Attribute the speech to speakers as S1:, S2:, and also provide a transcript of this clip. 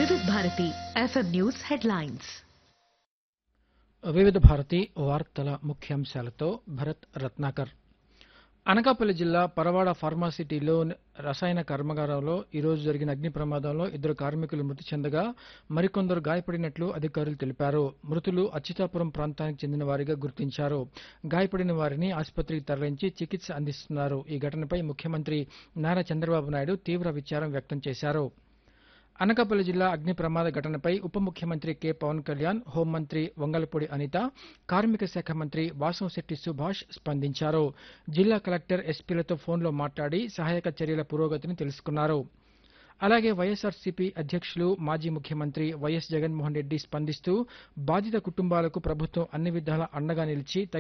S1: వివిధ Bharati FM news headlines
S2: వివిధ భారతి వార్తల ముఖ్యాంశాలతో భరత్ రత్నాకర్ అనకాపల్లి జిల్లా పరవాడ ఫార్మాసిటీలో రసాయన కర్మాగారంలో ఈరోజు జరిగిన అగ్ని ప్రమాదంలో ఇద్దరు కార్మికులు మృతి చెందగా మరికొందరు గాయపడినట్లు అధికారులు తెలిపారు మృతులు అచ్యుతాపురం ప్రాంతానికి చెందిన వారిగా గుర్తించారు గాయపడిన వారిని ఆసుపత్రికి తరలించి చికిత్స అందిస్తున్నారు ఈ ఘటనపై ముఖ్యమంత్రి నారా చంద్రబాబు నాయుడు తీవ్ర విచారం వ్యక్తం చేశారు అనకాపల్లి జిల్లా అగ్ని ప్రమాద ఘటనపై ఉప ముఖ్యమంత్రి కె పవన్ కళ్యాణ్ హోంమంత్రి వంగలపూడి అనిత కార్మిక శాఖ మంత్రి వాసంశెట్టి సుభాష్ స్పందించారు జిల్లా కలెక్టర్ ఎస్పీలతో ఫోన్లో మాట్లాడి సహాయక చర్యల పురోగతిని తెలుసుకున్నారు అలాగే వైఎస్ఆర్సీపీ అధ్యక్షులు మాజీ ముఖ్యమంత్రి వైఎస్ జగన్మోహన్ రెడ్డి స్పందిస్తూ బాధిత కుటుంబాలకు ప్రభుత్వం అన్ని విధాల అండగా నిలిచి